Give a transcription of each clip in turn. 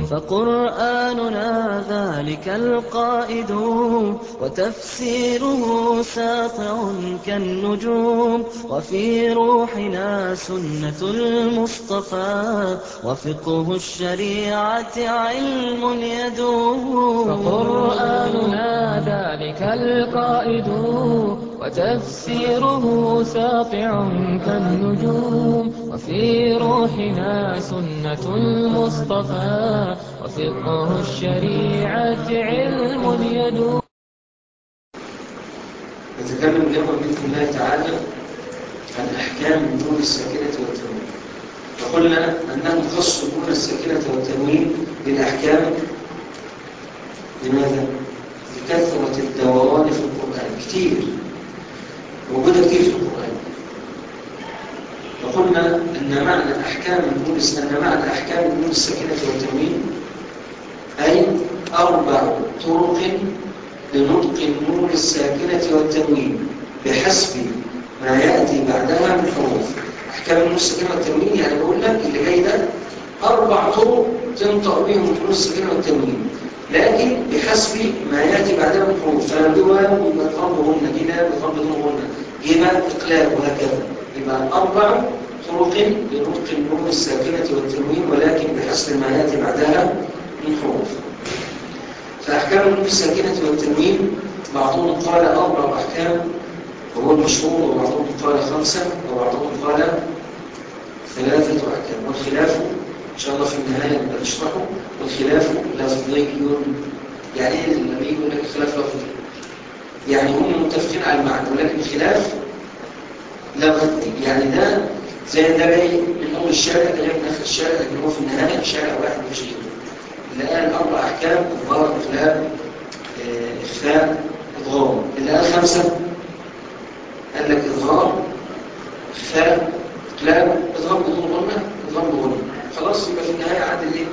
فقرآننا ذلك القائد وتفسيره ساطع كالنجوم وفي روحنا سنة المصطفى وفقه الشريعة علم يدوم فقرآننا ذلك القائد وتفسيره ساطع كالنجوم وفي روحنا سنة المصطفى وفقه الشريعة علم يدوم نتكلم اليوم بإذن الله تعالى عن أحكام النون الساكنة والتنوين وقلنا أنهم خصوا النون الساكنة والتنوين بالأحكام لماذا؟ لكثرة الدوران في القرآن كتير موجودة كتير في القرآن وقلنا أن معنى أحكام النون أن معنى أحكام النون الساكنة والتنوين أي أربع طرق لنطق النون الساكنة والتنوين بحسب ما يأتي بعدها من حروف أحكام النون الساكنة والتنوين يعني بقول لك اللي جاي ده أربع طرق تنطق بهم النون الساكنة والتنوين لكن بحسب ما يأتي بعدها من حروف فلو دي واو يبقى ضرب هن دي لا بضرب دون هن يبقى إقلاب وهكذا يبقى أربع طرق لنطق النون الساكنة والتنوين ولكن بحسب ما يأتي بعدها من حروف فأحكام النون الساكنة والتنوين بعضهم قال أربع أحكام وهو المشهور وبعضهم قال خمسة وبعضهم قال ثلاثة أحكام والخلاف إن شاء الله في النهاية نبقى نشرحه والخلاف لفظي يعني إيه لما يقول لك خلاف لفظي يعني هم متفقين على المعنى ولكن الخلاف لفظي يعني ده زي ده جاي من أول الشارع ده جاي من آخر الشارع لكن هو في النهاية شارع واحد مش غيره اللي قال أربع أحكام إظهار إقلاب إخفاء إضغام اللي قال خمسة قال لك إظهار إخفاء إقلاب إضغام بدون غنى إضغام بغنى خلاص يبقى في النهاية عدل إيه؟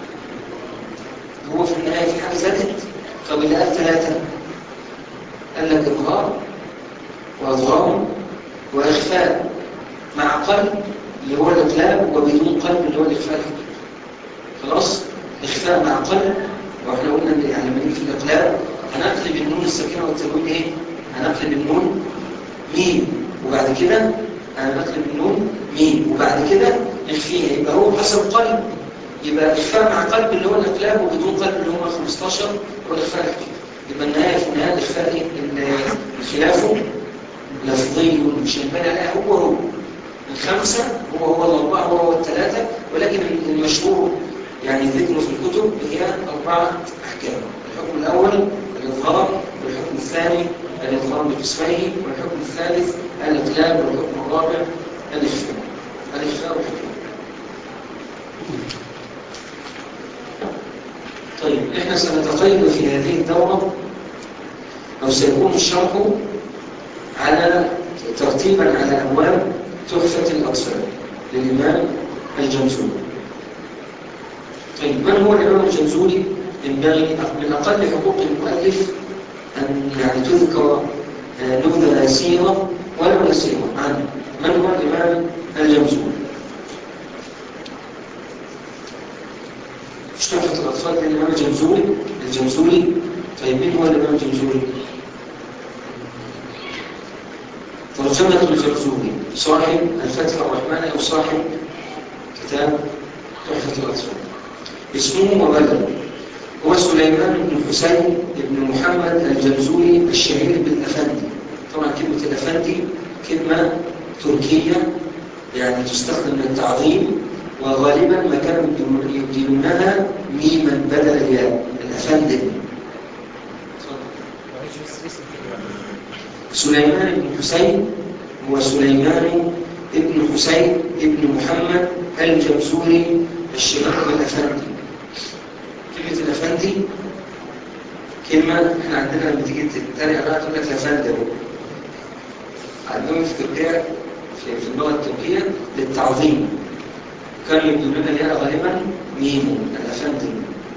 هو في النهاية في حاجة زادت طب اللي قال ثلاثة قال لك إظهار وإضغام وإخفاء مع قلب اللي هو الإقلاب وبدون قلب اللي هو الإخفاء الحقيقي خلاص إخفاء مع قلب وإحنا قلنا إن يعني لما نيجي في الإقلاب هنقلب النون الساكنة والتنوين إيه؟ هنقلب النون ميم وبعد كده هنقلب النون ميم وبعد كده نخفيها يبقى هو حسب قلب يبقى إخفاء مع قلب اللي هو الإقلاب وبدون قلب اللي هم 15 هو الإخفاء الحقيقي يبقى النهاية في النهاية الإخفاء خلافه لفظي مش هيبان عليها هو هو الخمسة هو هو الأربعة هو هو الثلاثة ولكن المشهور يعني ذكره في الكتب هي أربعة أحكام الحكم الأول الإظهار والحكم الثاني الإظهار بقسميه والحكم الثالث الإقلاب والحكم الرابع الإخفاء الإخفاء والحكم طيب إحنا سنتقيد في هذه الدورة أو سيكون الشرح على ترتيبا على أبواب تحفة الأطفال للإمام الجمزوري طيب من هو الإمام الجمزوري؟ ينبغي من أقل حقوق المؤلف أن يعني تذكر نبذة سيرة ولو يسيرة عنه من هو الإمام الجمزوري؟ مش تحفة الأطفال للإمام الجمزوري الجمزوري طيب مين هو الإمام الجمزوري؟ ترجمة الجمزوري صاحب الفتح الرحمن أو صاحب كتاب تحفة الأطفال اسمه وبلد هو سليمان بن حسين بن محمد الجمزوري الشهير بالأفندي طبعا كلمة الأفندي كلمة تركية يعني تستخدم للتعظيم وغالبا ما كانوا يبدلونها ميما بدل الياء الأفندي سليمان بن حسين هو سليمان ابن حسين ابن محمد الجمزوري الشهير بالأفندي كلمة الأفندي كلمة احنا عندنا لما تيجي تتريق بقى تقول لك الأفندي اهو عندهم في تركيا في, في اللغة التركية للتعظيم كانوا يبدلون الياء غالبا ميمو الأفندي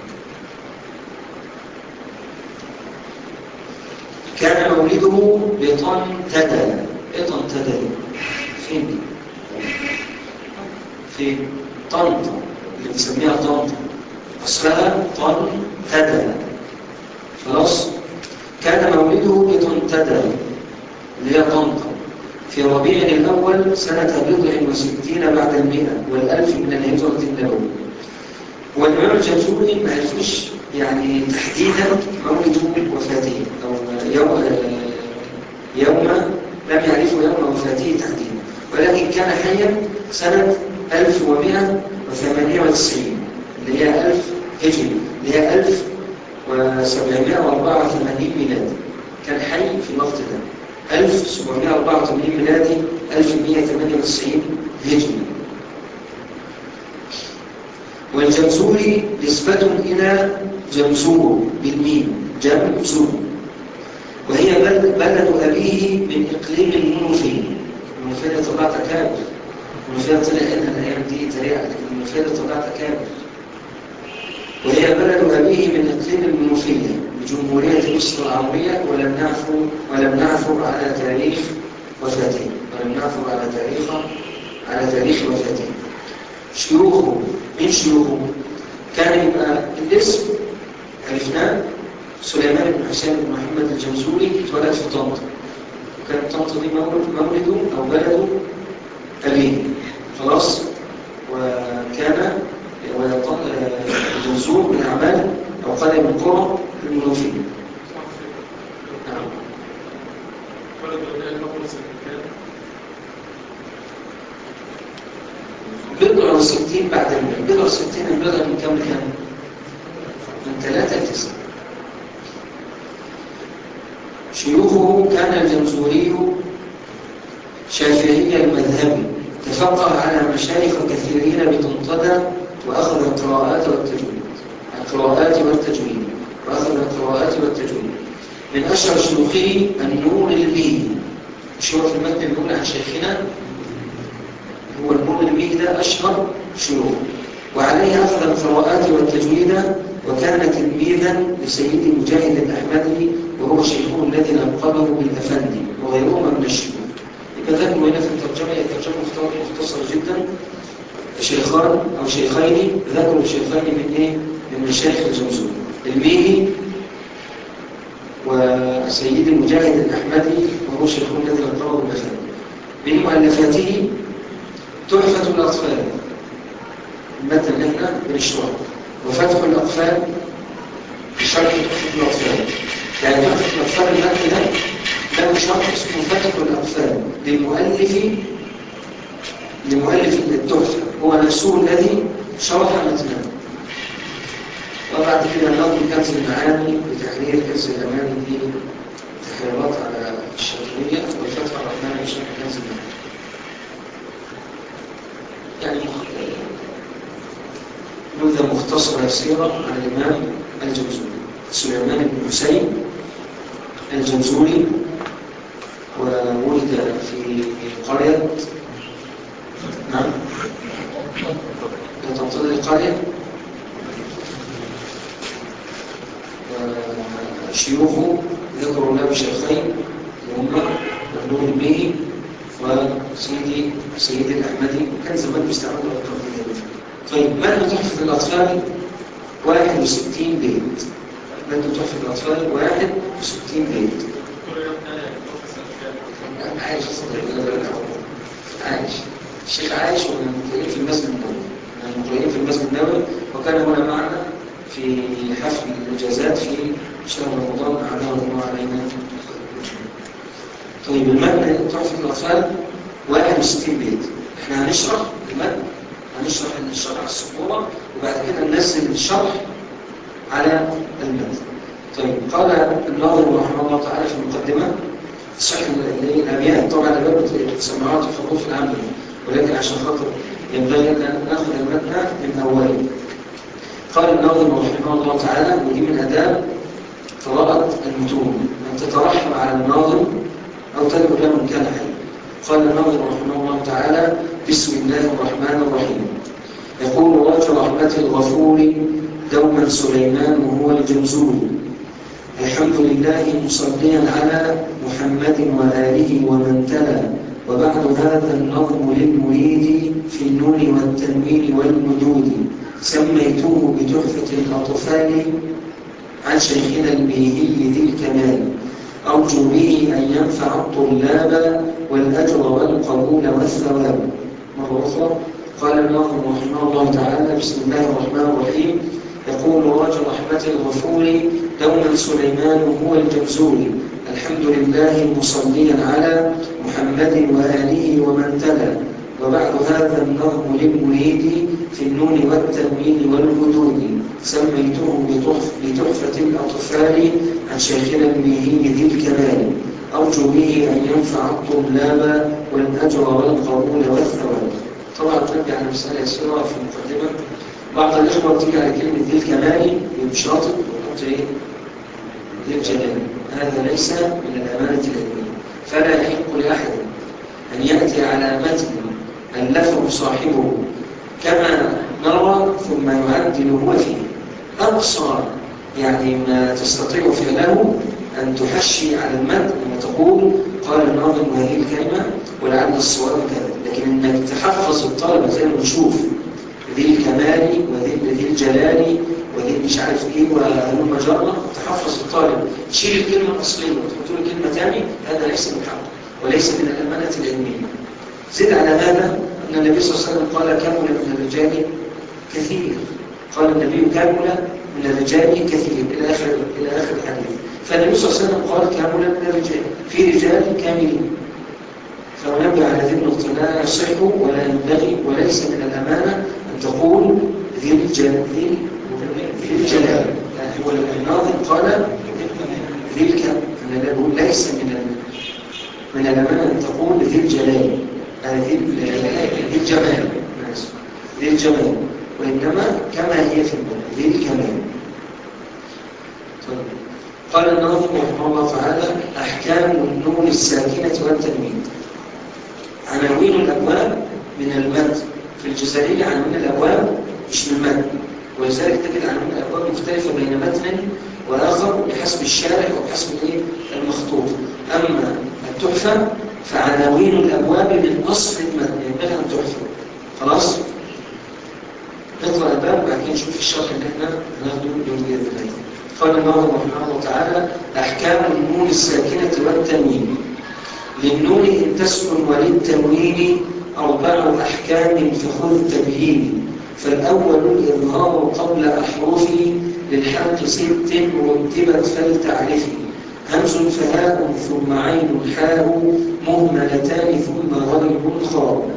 كان مولده بطنطدى ايه طنطدى دي؟ فين دي؟ في طنطا اللي بنسميها طنطا أصلها طن تدى خلاص كان مولده بطنتدى اللي هي طنطا في ربيع الأول سنة بضع وستين بعد المئة والألف من الهجرة النبوية والإمام الجمزوري ما عرفوش يعني تحديدا مولد وفاته أو يوم يوم لم يعرفوا يوم وفاته تحديدا ولكن كان حيا سنة 1198 اللي هي 1000 هجري اللي هي 1784 ميلادي كان حي في الوقت ده 1784 ميلادي 1198 هجري والجمزوري نسبة إلى جمزور بالميم جمزور وهي بلد, بلد أبيه من إقليم المنوفية المنوفية دي طلعت كامل المنوفية طلع إنها الأيام دي تريع لكن المنوفية دي طلعت كامل وهي بلد أبيه من إقليم المنوفية بجمهورية مصر العربية ولم نعفو ولم نعثر على تاريخ وفاته ولم نعثر على تاريخ على تاريخ وفاته شيوخه من شيوخه كان يبقى الاسم عرفناه سليمان بن حسين بن محمد الجمزوري اتولد في طنطا كان طنطا دي مولده او بلده أبيه خلاص وكان الجمزور من أعمال أو قرية من قرى المنوفية نعم بضع وستين بعد المئة بضع وستين البضع من كم كام؟ من ثلاثة لتسعة شيوخه كان الجمزوري شافعي المذهبي تفقه على مشايخ كثيرين بتنطدى وأخذ القراءات والتجويد القراءات والتجويد وأخذ القراءات والتجويد من أشهر شيوخه النور الميهي مش هو في المتن بيقول عن شيخنا هو النور الميهي ده أشهر شيوخ وعليه أخذ القراءات والتجويد وكان تلميذا لسيد مجاهد الأحمدي وهو شيخه الذي لقبه بالأفندي وغيرهما من الشيوخ يبقى ذكروا هنا في الترجمة هي ترجمة مختصرة جدا شيخان أو شيخين ذكروا شيخين من إيه؟ من مشايخ الجمزور الميهي وسيد المجاهد الأحمدي وهو شيخه الذي لقبه بالأفندي من مؤلفاته تحفة الأطفال المتن اللي احنا بنشرحه وفتح الأطفال شرح تحفة الأطفال يعني تحفة الأطفال المتن ده له شرح اسمه فتح الأطفال للمؤلف لمؤلف التحفة هو نفسه الذي شرح متنه وبعد كده نظم كنز المعاني بتحرير كنز الأمان دي تحريرات على الشرقية والفتح الرحمن بشرح كنز المعاني يعني نبذة مختصرة يسيرة عن الإمام الجمزوري سليمان بن حسين الجمزوري وولد في قرية نعم تنطلق القرية وشيوخه ذكروا له شيخين وهما مبنون به وسيدي سيد الأحمدي وكان زمان بيستعملوا الأطفال طيب مادة تحفة الأطفال 61 بيت مادة تحفة الأطفال 61 بيت عايش عايش الشيخ عايش ومقيم في المسجد النبوي مقيم في المسجد النبوي وكان هنا معنا في حفل الإجازات في شهر رمضان أعلاه الله علينا طيب المتن تحفة الأطفال 61 بيت احنا هنشرح المتن هنشرح الشرح السبورة وبعد كده ننزل الشرح على المتن طيب قال الناظر رحمه الله تعالى في المقدمة صح الأبيات طبعا الأبيات سماعات الحروف العامة ولكن عشان خاطر ينبغي أن نأخذ المتن من أوله قال الناظم رحمه الله تعالى ودي من أداب قراءة المتون أن تترحم على الناظم أو تدعو له إن كان حي قال الناظم رحمه الله تعالى بسم الله الرحمن الرحيم يقول راج رحمة الغفور دوما سليمان وهو الجمزور الحمد لله مصليا على محمد وآله ومن تلا وبعد هذا النظم للمريد في النون والتنوين والمدود سميته بتحفة الأطفال عن شيخنا البيهي ذي الكمال أرجو به أن ينفع الطلاب والأجر والقبول والثواب مرة أخرى قال الناظم رحمه الله تعالى بسم الله الرحمن الرحيم يقول راجل رحمة الغفور دوما سليمان هو الجمزوري الحمد لله مصليا على محمد وآله ومن تلا وبعد هذا النظم للمريد في النون والتنوين والهدود سميته بتحف بتحفة الأطفال عن شيخنا الميهي ذي الكمال أرجو به أن ينفع الطلاب والأجر والقبول والثواب طبعا نرجع على مسألة يسيرة في المقدمة بعض الإخوة بتيجي على كلمة ذي الكمال يمشاطط ويحط إيه؟ ذي الجلال هذا ليس من الأمانة العلمية فلا يحق لأحد أن يأتي على متن ألفه صاحبه كما نرى ثم يعدل هو فيه أقصى يعني ما تستطيع فعله أن تحشي على المتن وتقول قال الناظم هذه الكلمة ولعل الصواب كذا لكن انك تحفظ الطلبة زي ما بنشوف ذي الكمال وذي ذي الجلال وذي مش عارف ايه وهلم مجرة تحفظ الطالب تشيل الكلمة الأصلية وتحط له كلمة ثانيه هذا ليس من حق وليس من الأمانة العلمية زد على هذا أن النبي صلى الله عليه وسلم قال كمل من الرجال كثير قال النبي كمل من الرجال كثير إلى آخر إلى آخر الحديث فالنبي صلى الله عليه وسلم قال كمل من الرجال في رجال كاملين فنبه على هذه النقطة لا يصح ولا ينبغي وليس من الأمانة أن تقول ذي الجلال ذي الجلال يعني هو الناظم قال ذي الكمال ليس من من الأمانة أن تقول ذي الجلال ذي الجمال ذي الجمال وإنما كما هي في البلد ذي الكمال قال الناظم رحمه الله تعالى أحكام النون الساكنة والتنوين عناوين الأبواب من المد في الجزائرية عناوين الأبواب مش من المد ولذلك تجد عناوين الأبواب مختلفة بين متن وآخر بحسب الشارع وبحسب إيه المخطوط أما التحفة فعناوين الأبواب من أصل المتن ينبغي أن تحفظ خلاص نقرأ الباب وبعد كده نشوف الشرح اللي احنا هناخده يوم بإذن الله قال الله رحمه الله تعالى أحكام النون الساكنة والتنوين للنون إن تسكن وللتنوين أربع أحكام فخذ تبيين فالأول الإظهار قبل أحرفه للحق ست ورتبت فلتعرفي همز فهاء ثم عين حاء مهملتان ثم غلب خاء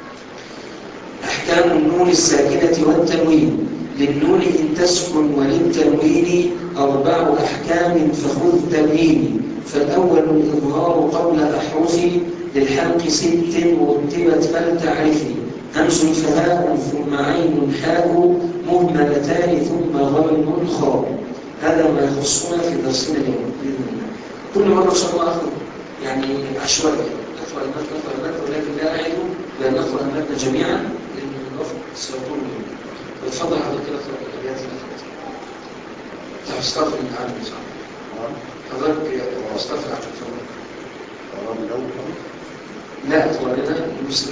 أحكام النون الساكنة والتنوين للنون إن تسكن وللتنوين أربع أحكام فخذ تبيين فالأول الإظهار قبل أحرفي للحلق ست ورتبت فلتعرفي همس فهاء ثم عين حاء مهملتان ثم غين خاء هذا ما يخصنا في درسنا اليوم بإذن الله كل مرة إن شاء الله أخذ يعني عشوائي أقرأ المتن أقرأ المتن ولكن لا أعد بأن نقرأ المتن جميعا لأن الوقت سيطول منه وتفضل حضرتك أقرأ الأبيات الأخرى تستغفر العالم إن شاء الله حضرتك استغفر عن الفضل أرام الأول لا أخواننا المسلمين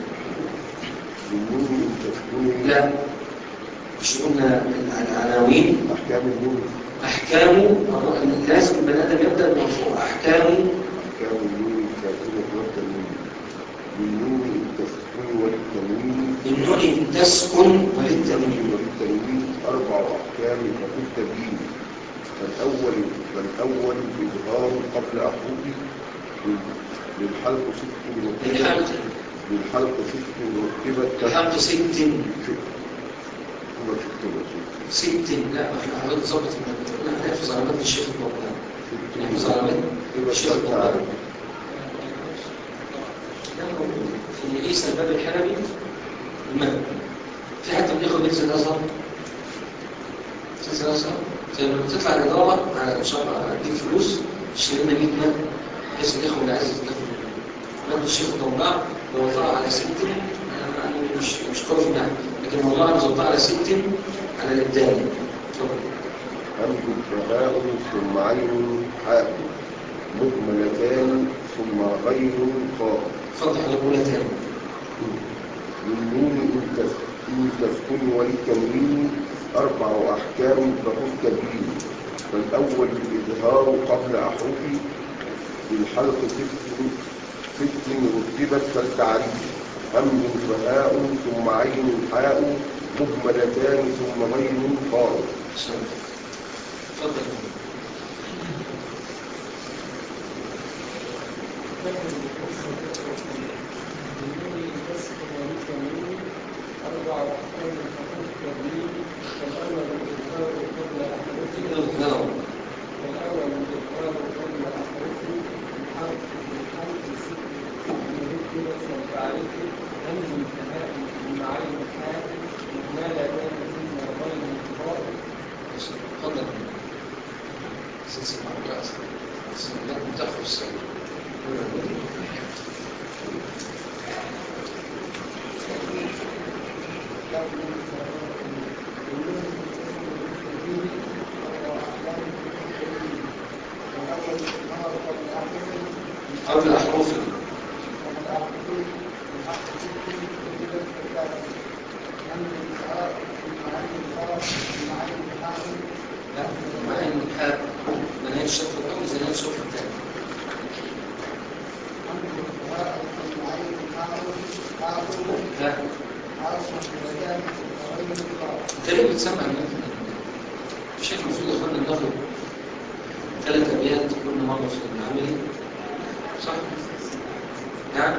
النون تكون لا مش قلنا العناوين أحكام النون أحكام لازم البني آدم يبدأ بمرفوع أحكام أحكام النون الساكنة والتنوين للنون تسكن والتنوين النون إن تسكن وللتنوين والتنوين أربع أحكام فقد تبيين فالأول فالأول إظهار قبل أحرفه للحلق ست ورتبت الحلق للحلق ست ورتبت الحلق ست هو ست ورتبت ست لا ما احنا حضرتك ظبط المادة احنا هنحفظ على مادة الشيخ المولانا ست نحفظ على مادة يبقى الشيخ ست المولانا عارف في عيسى الباب الحلبي المهد في حد بياخد بيت الازهر بيت الازهر زي ما بتطلع الاداره على ان شاء الله اديك فلوس تشتري لنا 100 مد بحيث الاخوه اللي عايز ياخد مد الشيخ الضباع بوضعها على ست انا أنا مش مش قوي في النحو لكن والله انا بوضعها على ست على الابدال اتفضل همز فهاء ثم عين حاء مهملتان ثم غين خاء اتفضل حضرتك قولها تاني للنون إن تس- من تسكن والتنوين أربع أحكام فخذ تبيين فالأول الإظهار قبل أحرف بالحلق ست ست رتبت فالتعريف همز فهاء ثم عين حاء مهملتان ثم غين خاء تفضل الإظهار تفضل سلسلة معروفة أصلا سلسلة متأخر السنة قبل أحرف لا مع إن الحاء منهج الشرط الأول زي نهج الشرط الثاني لا انت ليه بتسمع المثل مش المفروض يا اخوانا ناخد ثلاث ابيات كل مره في العملي صح نعم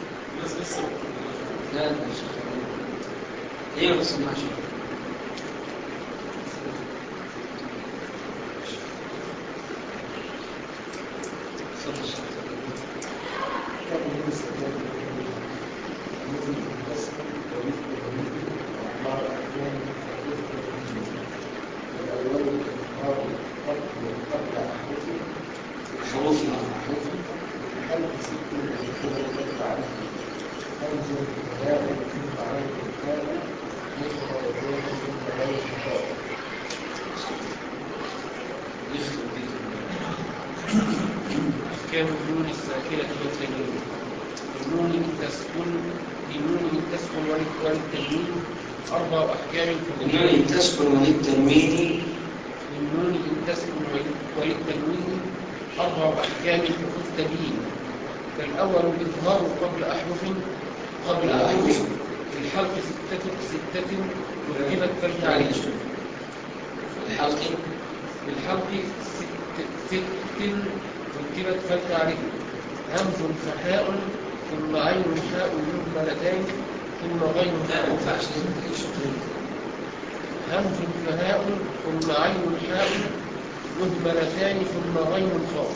لا مش ليه ما بتسمعش حروف يخطب بيك أحكام النون الساكنة والتنوين النون إن تسكن النون إن تسكن ولل- وللتنوين أربع أحكام في النون إن تسكن وللتنوين النون إن تسكن ول- وللتنوين أربع أحكام فخذ تبيين فالأول الإظهار قبل أحرف قبل أحرف في الحلق ستة ستة رتبت فالتعريف الحلق في الحلق ست ست رتبت فالتعريف همز فحاء ثم عين حاء مهملتان ثم غين لا ما حاء ينفعش شكرا همز فهاء ثم عين حاء مهملتان ثم غين خاء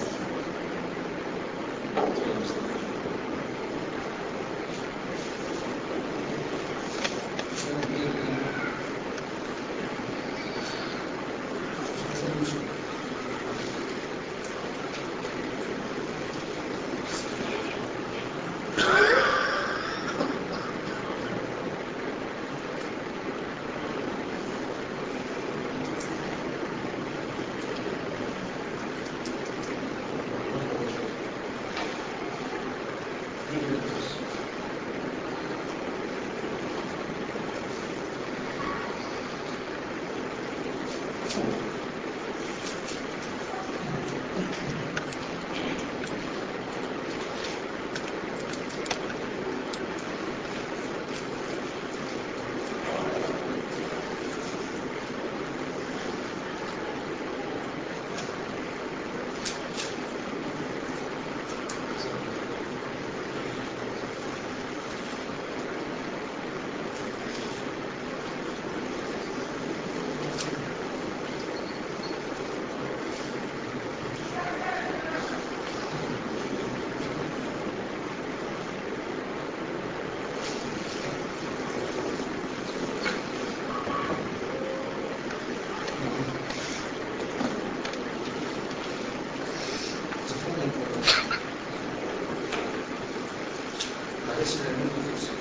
معلش أنا منكم فرصة.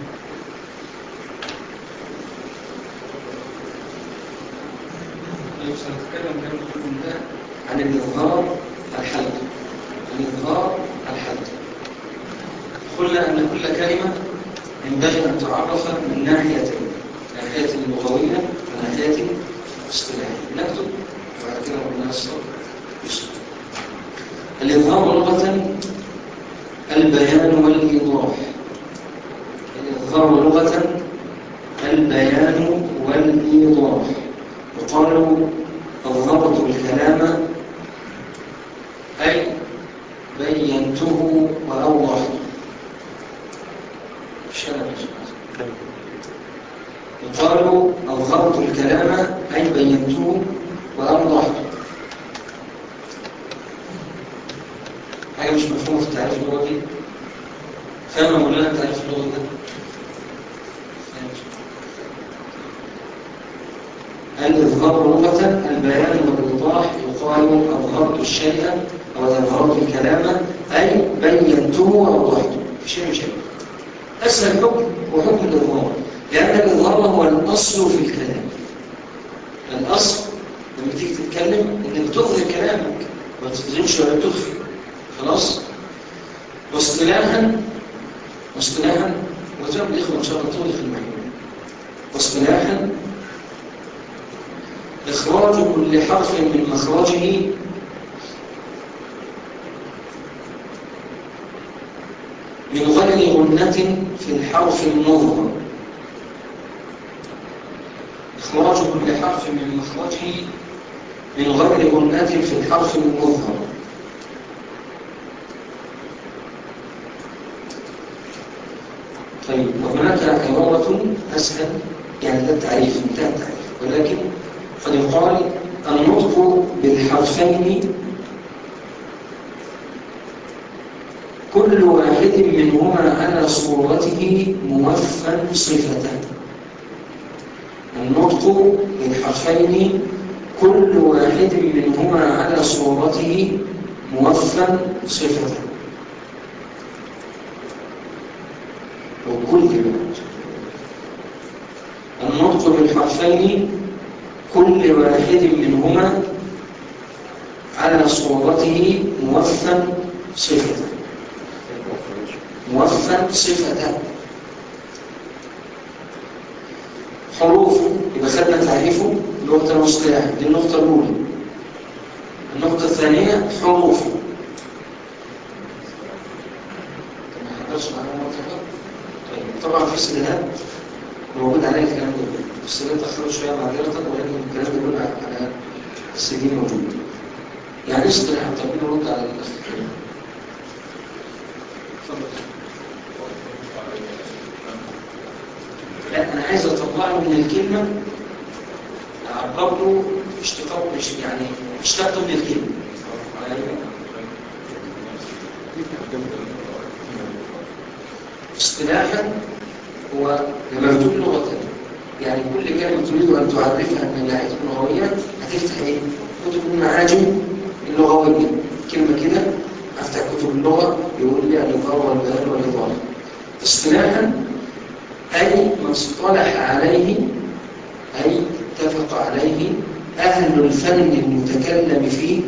لو سنتكلم كلام كل ده عن الإظهار الحلق الإظهار الحلق قلنا أن كل كلمة ينبغي أن تعرف من ناحيتين ناحية لغوية وناحية اصطلاحية نكتب وبعد كده ربنا يسر يسر الإظهار لغة البيان والإيضاح الإظهار لغة البيان والإيضاح وقالوا أظهرت الكلام أي بينته وأوضحته شنو يقال أظهرت الكلام أي بينته وأوضحته حاجة مش مفهومة في التعريف اللغوي فاهم ولا لا التعريف اللغوي ده؟ الإظهار لغة البيان والإيضاح يقال أظهرت الشيء أو أظهرت الكلام أي بينته وأوضحته في شيء شيء أسهل حكم هو حكم الإظهار لأن الإظهار هو الأصل في الكلام الأصل لما تيجي تتكلم إنك تظهر كلامك ما تظهرش ولا تخفي خلاص واصطلاحا واصطلاحا وزي ما الإخوة إن شاء الله توضح المعنى واصطلاحا إخراج كل حرف من مخرجه من غير غنة في الحرف المظهر إخراج كل حرف من مخرجه من غير غنة في الحرف المظهر طيب وهناك عبارة أسهل يعني ده التعريف انتهى التعريف ولكن قد يقال النطق بالحرفين كل واحد منهما على صورته موفى صفة النطق بالحرفين كل واحد منهما على صورته موفى صفة أو كل النطق بالحرفين كل واحد منهما على صورته موفى صفة موفى صفة حروف يبقى خدنا تعريفه لغة المصطلح دي النقطة الأولى النقطة الثانية حروف طيب طبعا في سلالات موجود عليها الكلام ده بس ده تأخروا شوية معذرة ولكن الكلام ده كله على السي دي موجود يعني ايه اصطلاح طب نرد على الأخ لا أنا عايز أطلع له من الكلمة أعبر له اشتقاق مش يعني اشتقت من الكلمة اصطلاحا هو مكتوب لغة يعني كل كلمة تريد أن تعرفها من ناحية اللغوية هتفتح إيه؟ كتب المعاجم اللغوية كلمة كده أفتح كتب اللغة يقول لي الإظهار والبيان والإظهار اصطلاحا أي ما اصطلح عليه أي اتفق عليه أهل الفن المتكلم فيه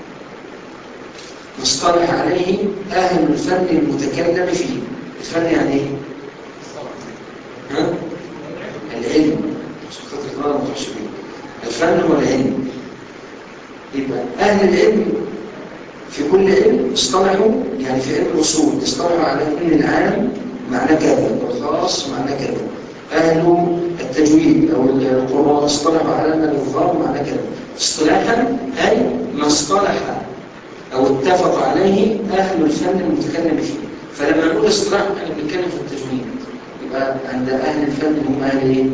مصطلح عليه أهل الفن المتكلم فيه الفن يعني إيه؟ ها؟ العلم عشان خاطر الله ما تروحش فيه الفن هو العلم يبقى أهل العلم في كل علم اصطلحوا يعني في علم الأصول اصطلحوا على أن العام معناه كذا والخاص معناه كذا أهل التجويد أو القراء اصطلحوا على أن الإظهار معناه كذا اصطلاحا أي ما اصطلح أو اتفق عليه أهل الفن المتكلم فيه فلما نقول اصطلاح احنا بنتكلم في التجويد يبقى عند أهل الفن هم أهل إيه؟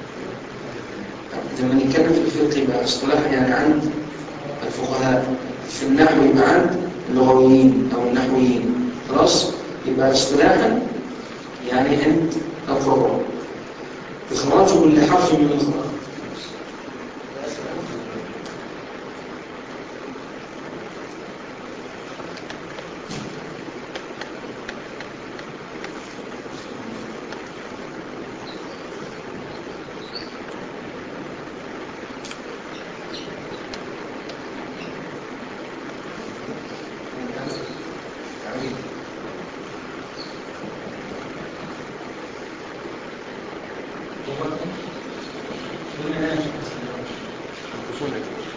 لما نتكلم في الفقه يبقى اصطلاح يعني عند الفقهاء في النحو يبقى عند اللغويين أو النحويين خلاص يبقى اصطلاحا يعني عند القراء إخراج كل حرف من القرآن هنا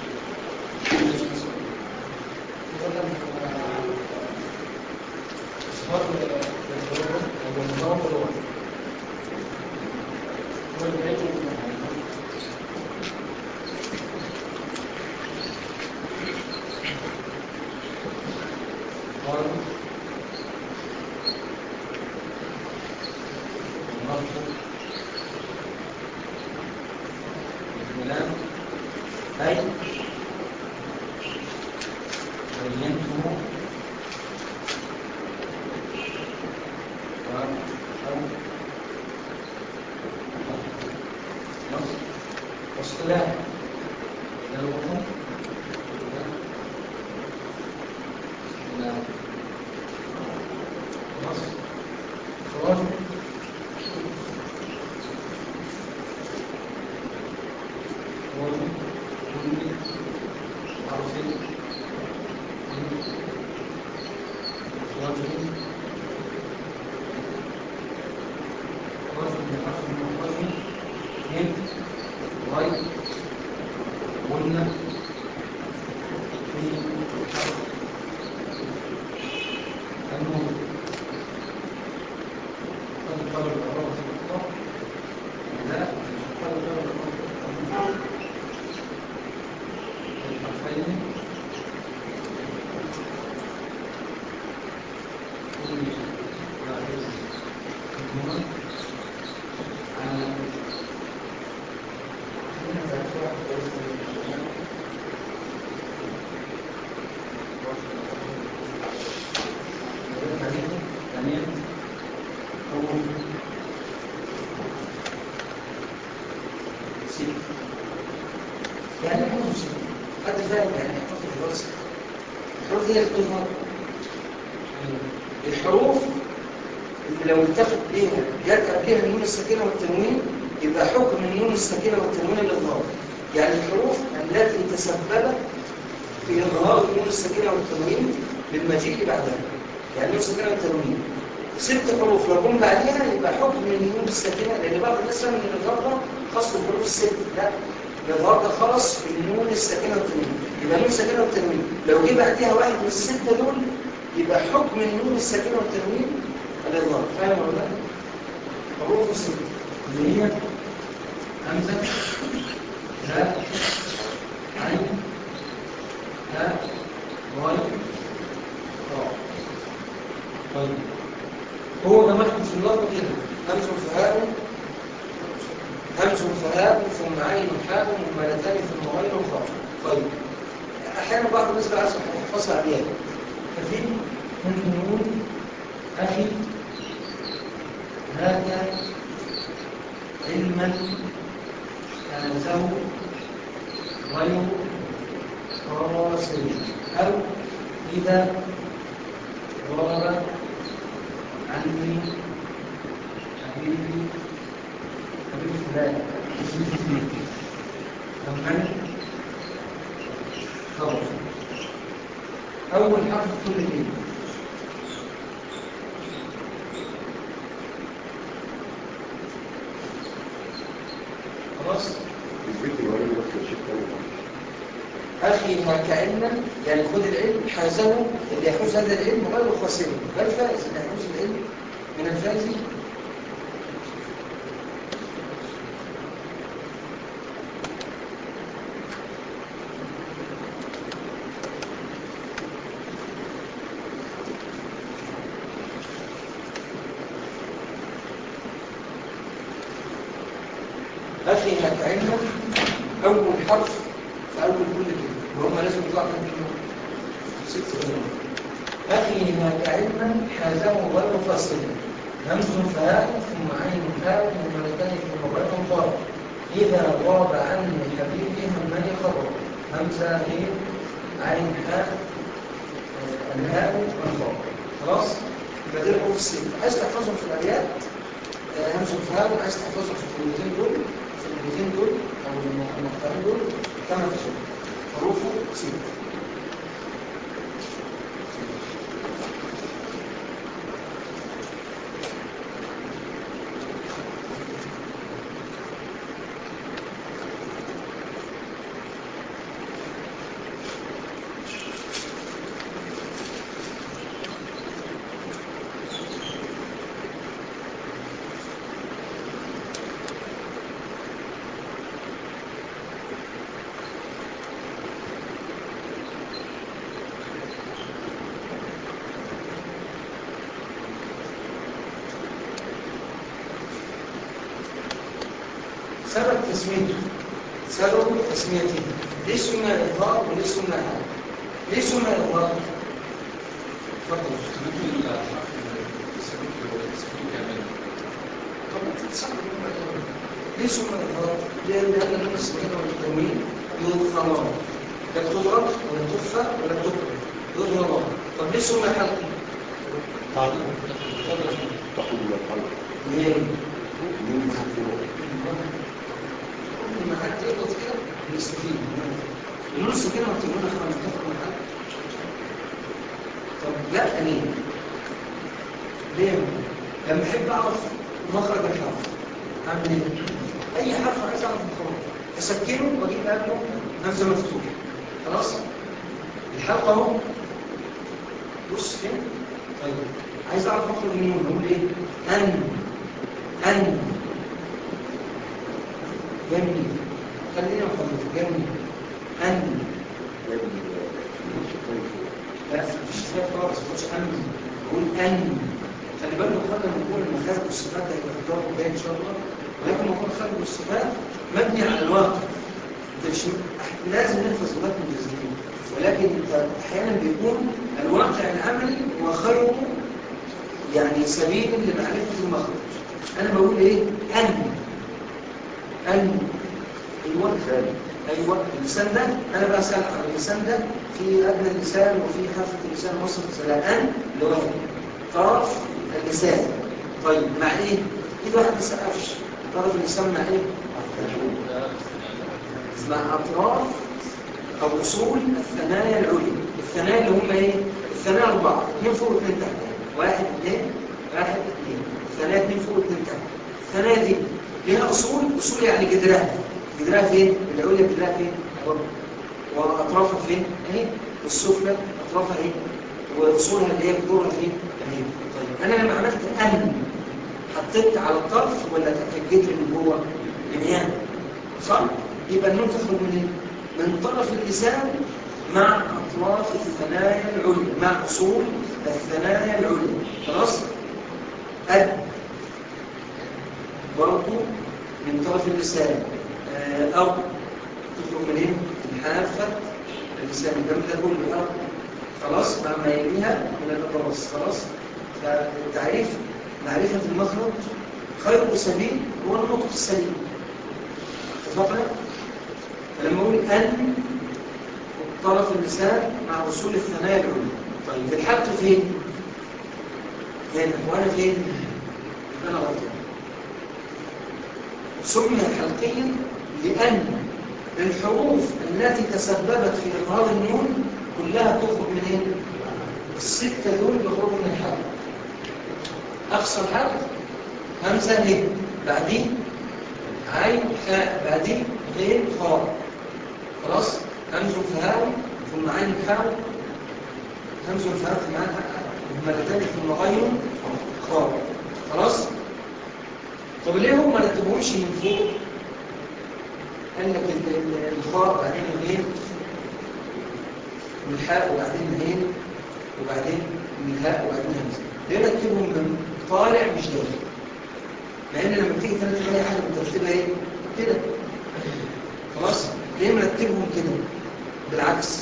الكلام أي بينته و- أو نص واصطلاح إذا الوقوف اصطلاح نص خراج لا الحرفين كل واحد منهما على ثانيا هو ست يعني ايه حروف ست؟ حد فاهم يعني ايه حروف الدراسة؟ الحروف هي التظهر الحروف اللي لو التفت بيها جت قبلها النون الساكنة والتنوين يبقى حكم النون الساكنة والتنوين الإظهار يعني الحروف التي تسببت في إظهار النون الساكنة والتنوين بالمجيء بعدها يعني النون الساكنة والتنوين ست حروف لو جم بعدها يبقى حكم النون الساكنة لأن بعض الناس فاهم إن الإظهار ده خاص بالحروف الست لا الإظهار ده خاص بالنون الساكنة والتنوين يبقى النون الساكنة والتنوين لو جه بعدها واحد من الستة دول يبقى حكم النون الساكنة والتنوين الإظهار فاهم ولا لا؟ حروف الست اللي هي همزة هاء عين هاء واي راء طيب هو ده مكتوب في اللفظ كده همز فهاء همز فهاء ثم عين حاء مملتان ثم غين خاء طيب احيانا بعض الناس بقى عايز يحفظها ابيات ففي ممكن نقول اخي هذا علما هذه غير قاصر او اذا غاب عني حبيبي حبيبي فلان أمن خبر أول حرف في كل كلمة خلاص البيت الولي نفس الشيء تاني أخي ما كأن يعني خذ العلم حازه اللي يحوز هذا العلم غير خاسر غير فائز اللي يحوز العلم من الفائزين أخي ما كأن أول حرف في أول كل كلمة وهم لازم يطلعوا من كلمة ست كلمات أخي ما كعلما حازه غير فاصل همز فهاء ثم عين فاء ثم ملكان ثم غير طاء إذا غاب عني حبيبي همني خبر همزة هي عين حاء آه، الهاء والخاء خلاص يبقى دي الحروف الست عايز تحفظهم في الأبيات آه، همز فهاء عايز تحفظهم في الكلمتين دول في الكلمتين دول أو المقطعين دول كما تشاء حروفه ست سبب تسميته سبب تسميته ليه سمى إظهار وليه سمى إعادة ليه سمى إظهار اتفضل طبعا صح ليه سمى إظهار لأن لأن النون الساكنة والتنوين يظهران لا تضرب ولا تخفى ولا تكره يظهران طب ليه سمى حلقي تقول الحلقة ليه من الفروع لما حد يغلط كده بيستفيد النون الساكنة والتنوين احنا متفق مع حد طب لا ليه ليه لما احب اعرف مخرج الحرف اعمل ايه اي حرف عايز اعرف مخرجه اسكنه واجيب قبله همزه مفتوحه خلاص الحلقه اهو بص فين طيب عايز اعرف مخرج النون نقول ايه ان ان جميل خلينا نحط جميل ان لا مش فاهم خالص مش ان بقول ان خلي بالك قبل ما نقول المخارج والصفات ده هيبقى في الدور الجاي ان شاء الله ولكن موضوع الخارج والصفات مبني على الواقع انت مش لازم نحفظ لغات المجازين ولكن انت احيانا بيكون الواقع العملي هو خير يعني سبيل لمعرفه المخرج انا بقول ايه ان ان ايوه ايوه اللسان ده انا بقى اسال عن اللسان ده في ادنى اللسان وفي حافه اللسان وسط اللسان ان اللي هو طرف اللسان طيب مع ايه ايد واحد ما سقفش طرف اللسان مع ايه مع اطراف او اصول الثنايا العليا الثنايا اللي هم ايه الثنايا اربعه اثنين فوق واثنين تحت واحد اثنين واحد اثنين الثنايا اثنين فوق واثنين تحت الثنايا دي ليها اصول اصول يعني جدرها جدرها فين العليا جدرها فين اهو واطرافها فين اهي والسفلى اطرافها ايه واصولها اللي هي جذورها فين اهي طيب انا لما عملت ان حطيت على الطرف ولا في الجدر من جوه من هنا صح يبقى النون تخرج من ايه من طرف اللسان مع اطراف الثنايا العليا مع اصول الثنايا العليا خلاص اد برضه من طرف اللسان آه، او تخرج من ايه من حافه اللسان الجنب ده كله أو خلاص مع ما يليها من الاطراف خلاص فتعريف معرفه المخرج خير سبيل هو النطق السليم اتفقنا فلما اقول ان طرف اللسان مع وصول الثنايا العليا طيب في الحلق فين هنا وانا فين يبقى انا غلطان سمي حلقيا لان الحروف التي تسببت في اظهار النون كلها تخرج من ايه السته دول يخرجوا من الحلق اقصى الحلق همزه ه بعدين عين حاء بعدين غين خاء خلاص همز فهاء ثم عين حاء همز فهاء ثم عين حاء همزتان ثم غين خاء خلاص طب ليه هم ما رتبوهمش من فوق قال لك ال- ال- الخاء بعدين الغين والحاء وبعدين الغين وبعدين الهاء وبعدين همزه ليه رتبهم من طالع مش داخل لان لما تيجي ترتب اي حاجه بترتبها ايه كده خلاص ليه مرتبهم كده بالعكس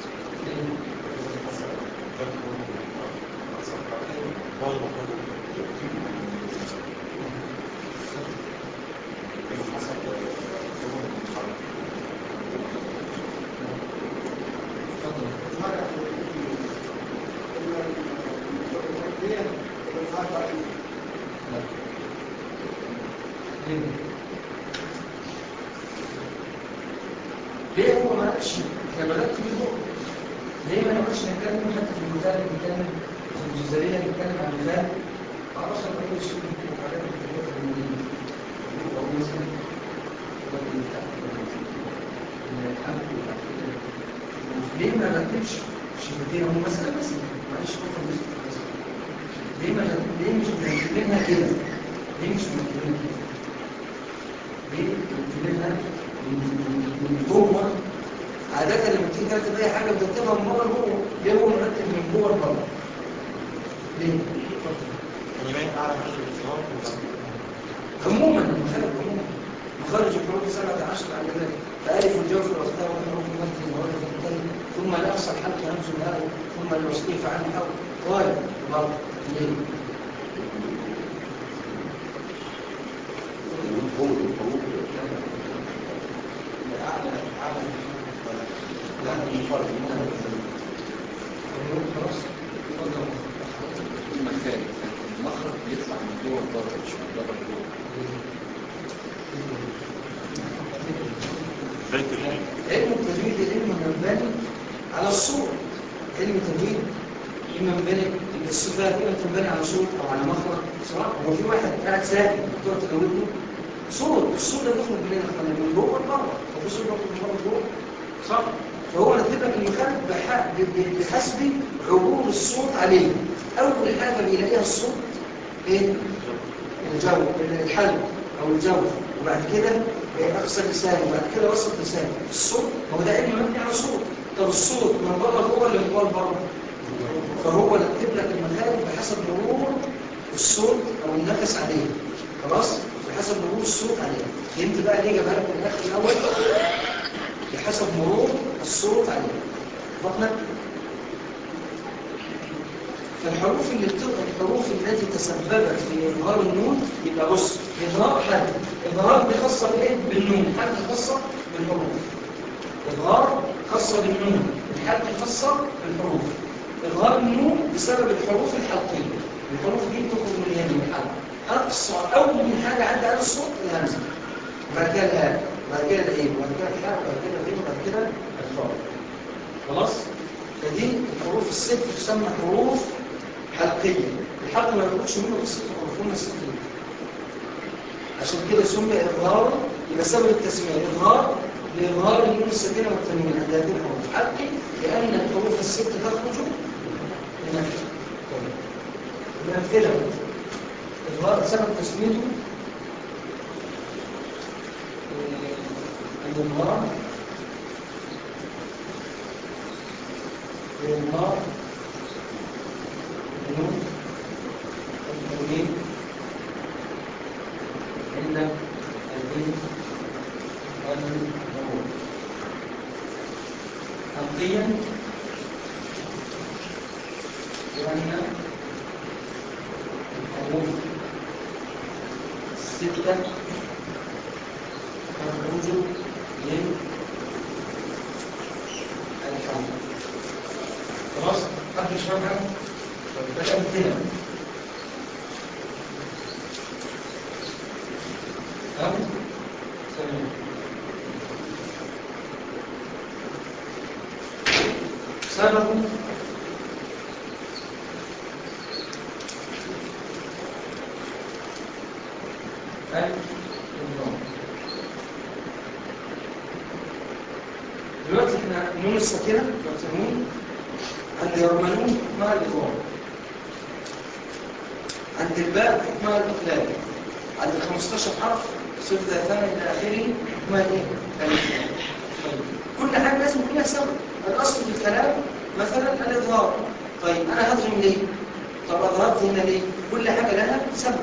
ليه هو ما قالش احنا بدات فيه ليه ما نقولش نتكلم حتى في المثال نتكلم في الجزائريه نتكلم عن المثال ما اعرفش انا بقول شيء من الحاجات اللي في المدينه او مثلا هو اللي تحت ان الحمد لله ليه ما رتبش شفتين هم مسألة بس معلش فكر بس ليه ما ليه مش مرتبينها كده ليه مش مرتبينها كده ليه مرتبينها من من جوه عادة لما تيجي ترتب أي حاجة بترتبها من بره لجوه ليه هو مرتب من جوه لبره ليه؟ عموما المخارج عموما مخارج الحروف سبعة عشر على ذلك فألف الجوف والأختار والحروف المد المراد والمنتهي ثم الأقصى الحلق همز الهاء ثم الوصلي فعل حول طيب برضه ليه؟ خلاص اتفضل المخارج المخرج بيطلع من جوه لبره مش من بره لجوه علم التجويد علم مبني على الصورة علم التجويد علم مبني الصفات إما تنبني على صوت أو على مخرج صح؟ هو في واحد قاعد ساكن تقعد تجوده صوت الصوت ده بيخرج منين احنا من جوه لبره هو في صوت بيخرج من بره لجوه صح؟ فهو رتب لك المخارج بح- ب- ب- بحسب عبور الصوت عليه أول حاجة بيلاقيها الصوت إيه؟ الجو الحلق او الجوف وبعد كده اقصى لسان وبعد كده وسط لسان الصوت هو ده علم مبني على صوت طب الصوت من بره جوه ولا من جوه لبره فهو رتب لك المخارج بحسب مرور الصوت او النفس عليه خلاص بحسب مرور الصوت عليه فهمت بقى ليه جابها لك من الاخر الاول بحسب مرور الصوت عليه اتفقنا فالحروف اللي بتبقى الحروف التي تسببت في إظهار النون يبقى بص إظهار حد إظهار دي خاصة بإيه؟ بالنون حد خاصة بالحروف إظهار خاصة بالنون الحد خاصة بالحروف إظهار النون بسبب الحروف الحلقية الحروف دي بتخرج من اليد من الحلق أقصى أول حاجة عندي على الصوت الهمزة وبعد كده الهاء وبعد كده العين وبعد كده الحاء وبعد كده الغين وبعد كده الفاء خلاص فدي الحروف الست تسمى حروف حلقية الحلق ما يقولش منه بالست حروف هم ست عشان كده سمي إظهار يبقى سبب التسمية إظهار لإظهار النون الساكنة والتنوين عند هذه الحروف حلقي لأن الحروف الست تخرج من الحلق الأمثلة إظهار سبب تسميته آه، الإظهار الإظهار النون التنوين عند الدين والنور حقيا لأن الحروف الستة تخرج من الحمد خلاص حد مش فاهم حاجه طب ده امثله ها تمام سبب النظام دلوقتي احنا النون الساكنه والتنوين عند يرملون حكمها الإضرار عند الباء حكمها الإقلال عند ال 15 حرف صفر ذاتان إلى آخره حكمها الإيه؟ الإقلال طيب. كل حاجة لازم يكون لها سبب الأصل في الكلام مثلا الإظهار طيب أنا هضرم ليه؟ طب أظهرت هنا ليه؟ كل حاجة لها سبب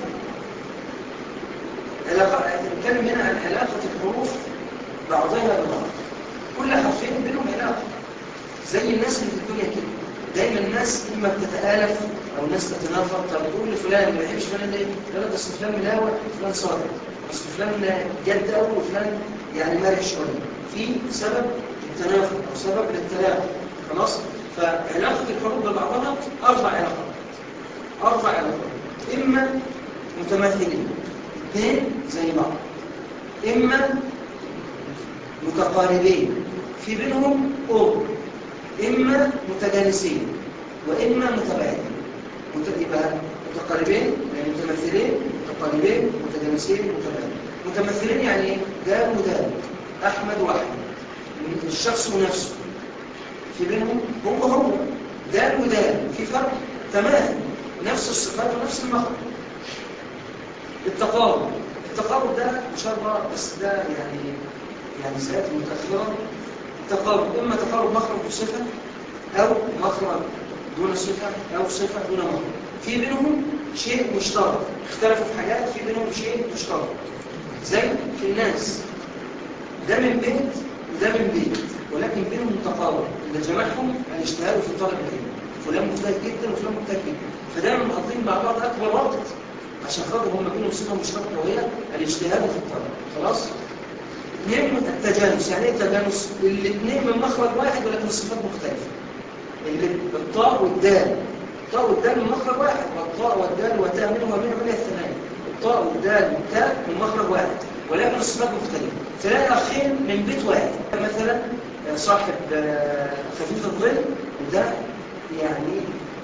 علاقة نتكلم هنا عن علاقة الحروف بعضها ببعض كل حرفين بينهم علاقة زي الناس اللي في الدنيا كده دايما الناس اما بتتآلف او الناس تتنافر طب تقول لفلان ما يحبش فلان ليه؟ لا لا بس فلان ملاوع فلان صادق بس فلان جد قوي وفلان يعني مرح شويه في سبب التنافر او سبب للتلاعب خلاص فعلاقه الحروب ببعضها اربع علاقات اربع علاقات اما متماثلين اثنين زي بعض اما متقاربين في بينهم قرب إما متجانسين وإما متباعدين مت- يبقى متقاربين يعني متمثلين متقاربين متجانسين متباعدين متمثلين يعني إيه؟ دال ودال أحمد وأحمد الشخص ونفسه في بينهم هو هو دال ودال في فرق تمام نفس الصفات ونفس المخرج التقارب التقارب ده مشابه بس ده يعني يعني سيأتي متأخرا التقارب إما تقارب مخرج وصفة أو مخرج دون صفة أو صفة دون مخرج في بينهم شيء مشترك اختلفوا في حاجات في بينهم شيء مشترك زي في الناس ده من بيت وده من بيت ولكن بينهم تقارب اللي جمعهم الاجتهاد في طلب العلم فلان مجتهد جدا وفلان مجتهد جدا فدايما مقضين مع بعض اكبر وقت عشان خاطر هم بينهم صفه مشتركه وهي الاجتهاد في الطلب خلاص اثنين التجانس يعني ايه التجانس الاثنين من مخرج واحد ولكن الصفات مختلفه اللي الطاء والدال الطاء والدال من مخرج واحد والطاء والدال والتاء منهما من من الثنائي الطاء والدال والتاء من مخرج واحد ولكن الصفات مختلفه تلاقي اخين من بيت واحد مثلا صاحب آه، خفيف الظل وده يعني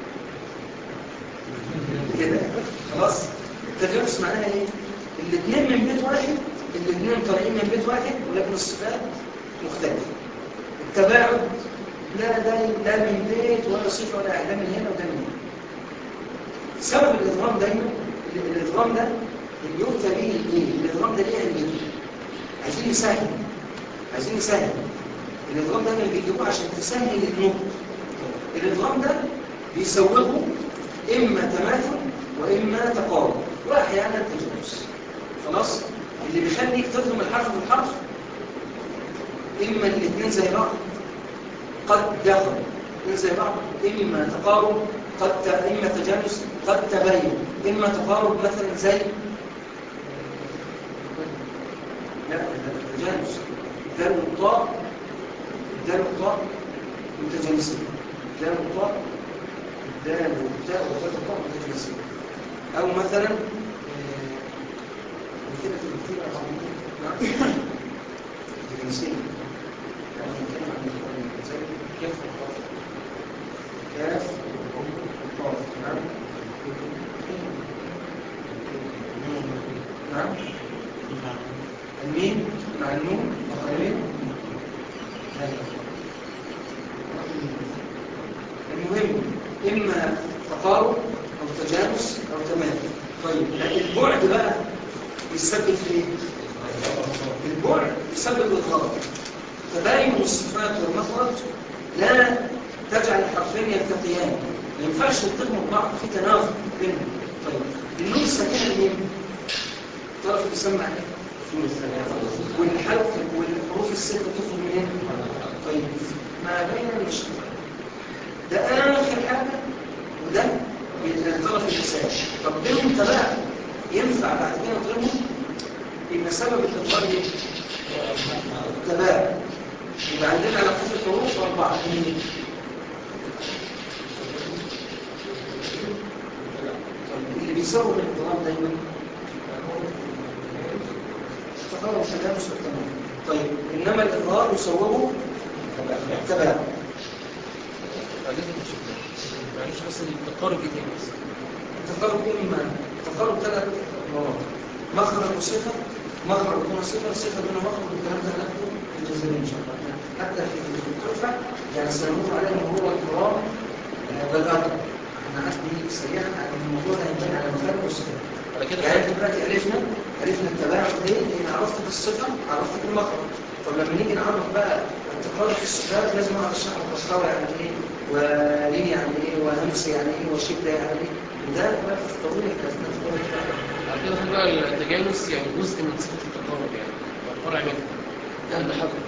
كده خلاص التجانس معناها ايه الاثنين من بيت واحد الاثنين طالعين من بيت واحد ولكن الصفات مختلفه التباعد لا ده لا من بيت ولا صفه ولا ده من هنا وده من هنا سبب الادغام دايما ال- الادغام ده اللي يؤتى به ايه الادغام ده ليه علمين عايزين نسهل عايزين نسهل الادغام ده اللي بيجيبوه عشان تسهل النطق الادغام ده بيسوغه اما تماثل واما تقارب واحيانا تجانس خلاص اللي بيخليك تضغم الحرف بالحرف اما الاثنين زي بعض قد دخل الاثنين زي بعض اما تقارب قد ت... اما تجانس قد تبين اما تقارب مثلا زي لا لا، تجانس دال والطاء دال والطاء متجانسين دال والطاء دال والتاء ودال والطاء متجانسين او مثلا آه، أمثلة كثيرة نعم متجانسين يعني نتكلم عن القرآن زي كيف والقاف كاف والقاف نعم نعم الميم مع النون مخرجين المهم إما تقارب أو تجانس أو تمام طيب البعد بقى يسبب في ايه؟ البعد يسبب الإضغام تباين الصفات والمخرج لا تجعل الحرفين يلتقيان ما ينفعش يلتقموا ببعض في تنافر بينهم طيب النون الساكنه دي تعرف تسمع ايه؟ والحرف والحروف الست تخرج منين؟ طيب ما بين المشترك ده اخر حاجه وده الطرف الاساسي طب بينهم تباعد ينفع بعد كده نضربهم يبقى سبب التطبيق ايه؟ التباعد يبقى عندنا على كل الحروف اربعه طيب اللي بيسوي الانتظام دايما التقارب والتجانس والتمام طيب انما الاظهار يسوغه التباعد معلش بس التقارب ايه تاني بس التقارب اما التقارب ثلاث مرات مخرج وصفه مخرج دون صفه صفه دون مخرج والكلام ده ناخده في الجزائر ان شاء الله حتى في التحفه يعني سنمر عليه مرور الكرام آه، والارض احنا عندي سريعا عن الموضوع ده ينبني على مخرج وصفه على كده يعني إحنا دلوقتي عرفنا عرفنا التباعد ليه؟ لان عرفت في الصفه عرفت في المخرج طب لما نيجي نعرف بقى التقارب في الصفات لازم اقعد اشرح القسطره يعني ايه ولين يعني ايه وهمس يعني ايه وشده يعني ايه وده بقى في طويل الكلام على كده خلي بقى التجانس يعني جزء من صفة التقارب يعني فرع منه ده اللي حصل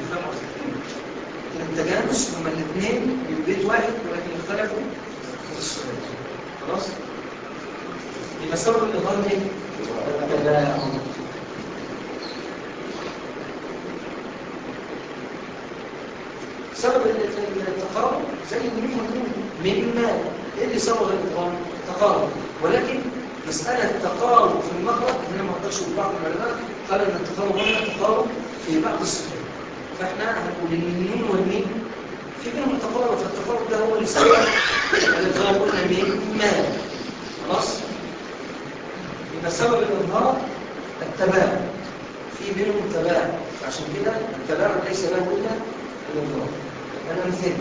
التجانس هما الاثنين من بيت واحد ولكن اختلفوا في الصفات خلاص يبقى سبب النظام ايه؟ التباعد سبب التقارب زي الميم والنون مما ايه اللي سبب التقارب؟ تقارب ولكن مسألة تقارب في المخرج هنا ما قدرش بعض العلماء قال ان التقارب هنا تقارب في بعض الصفات فاحنا هنقول ان النون والميم في بينهم تقارب فالتقارب ده هو اللي سبب الإظهار قلنا ميم ما خلاص يبقى سبب الإظهار التباعد في بينهم تباعد عشان كده التباعد ليس له إلا الإظهار الأمثلة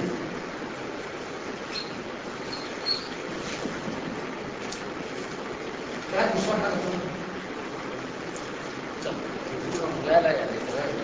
لا مش فاهم حاجة لا لا يعني تمام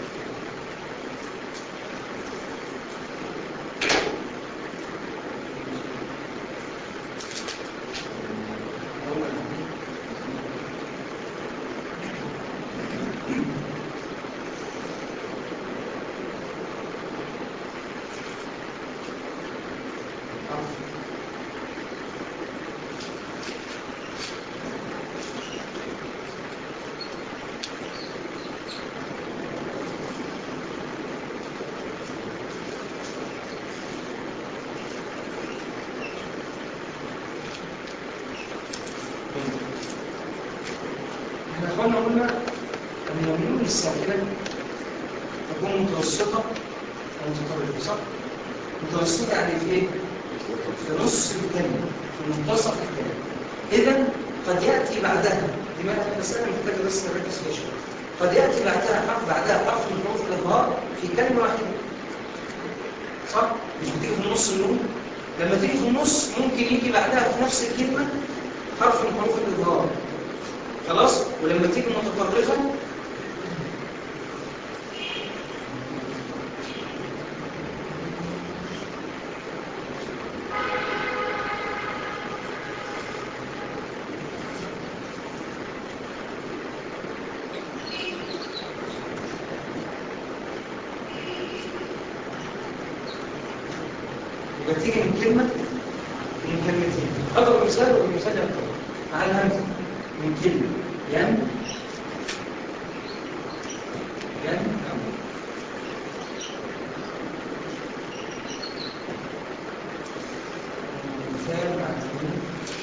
احنا اخوانا قلنا ان النون الساكنه تكون متوسطه او متطرفه صح؟ متوسطه يعني في ايه؟ في نص الكلمه في منتصف الكلمه اذا قد ياتي بعدها دي ما- مساله محتاجه بس نركز فيها شويه قد ياتي بعدها حرف بعدها حرف من حروف الاظهار في كلمه واحده صح؟ مش بتيجي في النص النون لما تيجي في النص ممكن يجي بعدها في نفس الكلمه حرف من حروف الاظهار خلاص ولما تيجي متطرفه يبقى تيجي من كلمه من كلمتين اضرب مثال والمثال يقرأ مع الهمزه من كلمه ين ين مثال مع التنوين.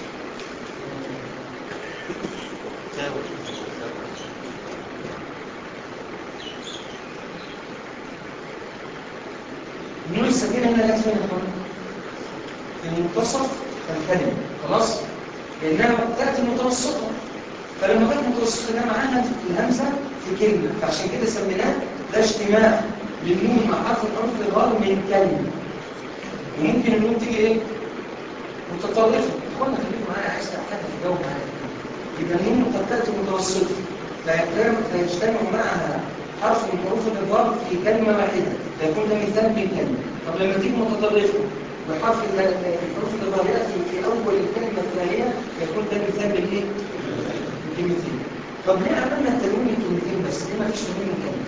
النون السكينة هنا جت فين يا اخوان؟ في منتصف الكلمة خلاص؟ لأنها تأتي متوسطة فلما كانت متوسطة ده معاها الهمزة في كلمة فعشان كده سميناه ده اجتماع للنون مع حرف الحروف الإظهار من كلمة وممكن النون تيجي إيه؟ متطرفة اخوانا خليكم معايا عايز حد يجاوب معايا يبقى النون قد تأتي متوسطة فيجتمع فيجتمع معها حرف من حروف الإظهار في كلمة واحدة فيكون ده مثال من كلمة طب لما تيجي متطرفة وحرف ال- الحروف الإظهار يأتي في أول الكلمة الثانية يكون ده مثال من إيه؟ من كلمتين طب ليه عملنا التنوين من كلمتين بس؟ ليه ما فيش تنوين من كلمة؟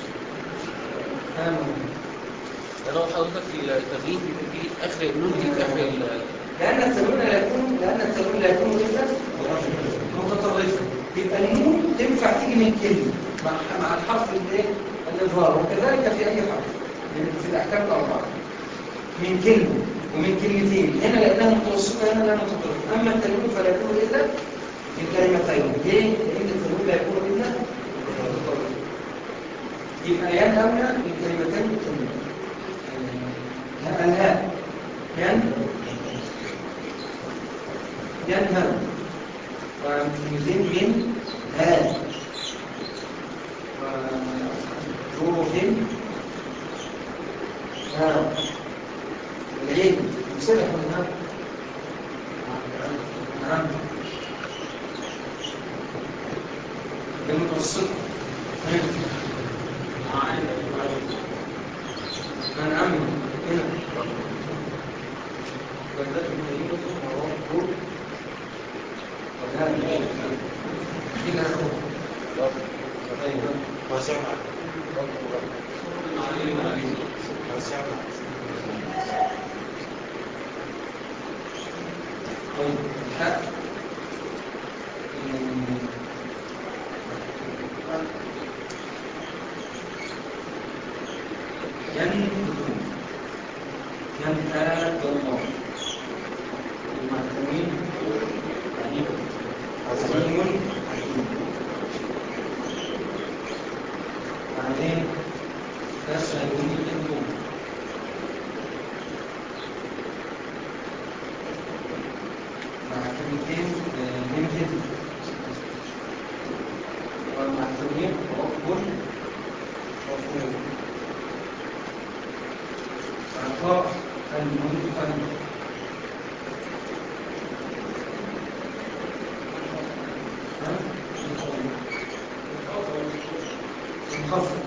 آه. لو حضرتك في التغيير بيجي اخر النون دي في اخر ال- لأن التنوين لا يكون لأن التنوين لا يكون إلا متطرفة يبقى النون تنفع تيجي من كلمة مع مع الحرف الايه؟ الإظهار وكذلك في أي حرف من- في الأحكام الأربعة من كلمة ومن كلمتين هنا لأنها متوسطة هنا لا متطرفة أما التنوين فلا يكون إلا من كلمتين ليه؟ لأن التنوين لا يكون إلا متطرفة يبقى يا أولى من كلمتين متنوين الهاء ين ينهى ومثل من هاد وجوف ها العين مثل هنا نعم المتوسط نعم هنا بلدة طيبة وروح ولا إلى أيوة وسمع وسمع طيب الحق ينهض ينهاد الله مع التنوين عليم عليم حكيم بعدين تسألون مع كلمة الخاء المنقلب ها؟ منخفض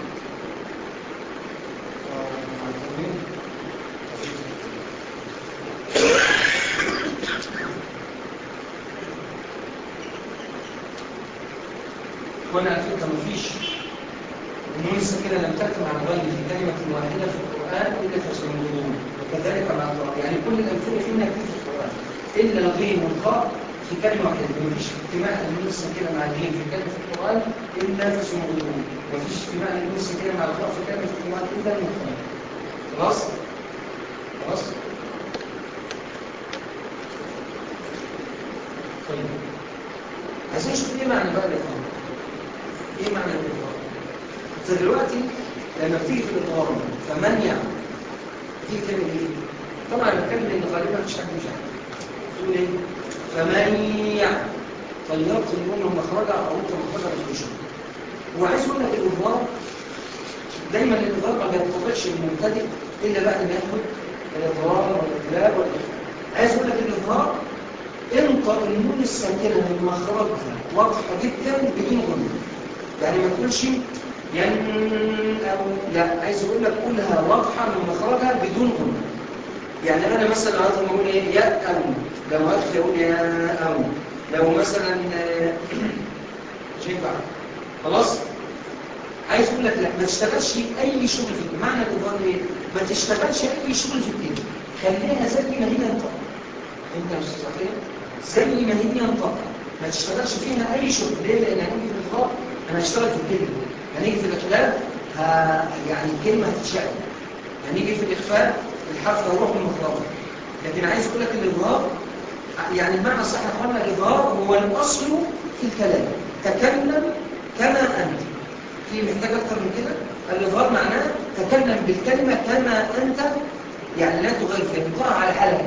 وانا على فكره مفيش النون الساكنه لم تكن عن غير في كلمه واحده في القران الا في سنغضون وكذلك مع القراء يعني كل الامثله فيها كتير في القران الا الغين والخاء في كلمه واحده مفيش اجتماع النون الساكنه مع الغين في كلمه في القران الا في سنغضون مفيش اجتماع النون الساكنه مع الخاء في كلمه في القران الا المفرد خلاص خلاص طيب عايزين نشوف ايه معنى بقى الاظهار ايه معنى الاظهار انت دلوقتي لما بتيجي في الاظهار فمن يعمل دي كلمه ايه طبعا الكلمه اللي غالبا مش حد مش عارف تقول ايه فمن يعمل طيرت النون مخرجها او انت مخرجها بالخشب هو عايز يقول لك الاظهار دايما الاظهار ما بيتطبقش المبتدئ الا بعد ما ياخد الاضرار والاقلاب والاخفاء عايز يقول لك الاظهار انطق النون الساكنه من مخرجها واضحه جدا بدون غنى يعني ما تقولش ين او لا عايز اقول لك قولها واضحه من مخرجها بدون غنى يعني انا مثلا عايز اقول ايه يا او لو هدخل اقول يا او لو مثلا شيء بعد خلاص عايز اقول لك لا ما تشتغلش اي شغل في الدين معنى الاظهار ايه ما تشتغلش اي شغل في الدين خليها زي ما هي انت انت مش صحيح زي ما هي ينطق ما تشتغلش فيها اي شغل ليه لان هنيجي في الاطلاق انا هشتغل في الكلمه هنيجي في الاقلاب ه... يعني الكلمه هتتشقلب هنيجي في الاخفاء الحرف هيروح من مخرجه لكن عايز اقول لك الاظهار يعني المعنى الصح يا اخوانا الاظهار هو الاصل في الكلام تكلم كما انت في محتاج اكتر من كده الاظهار معناه تكلم بالكلمه كما انت يعني لا تغير فيها تنطقها على حالها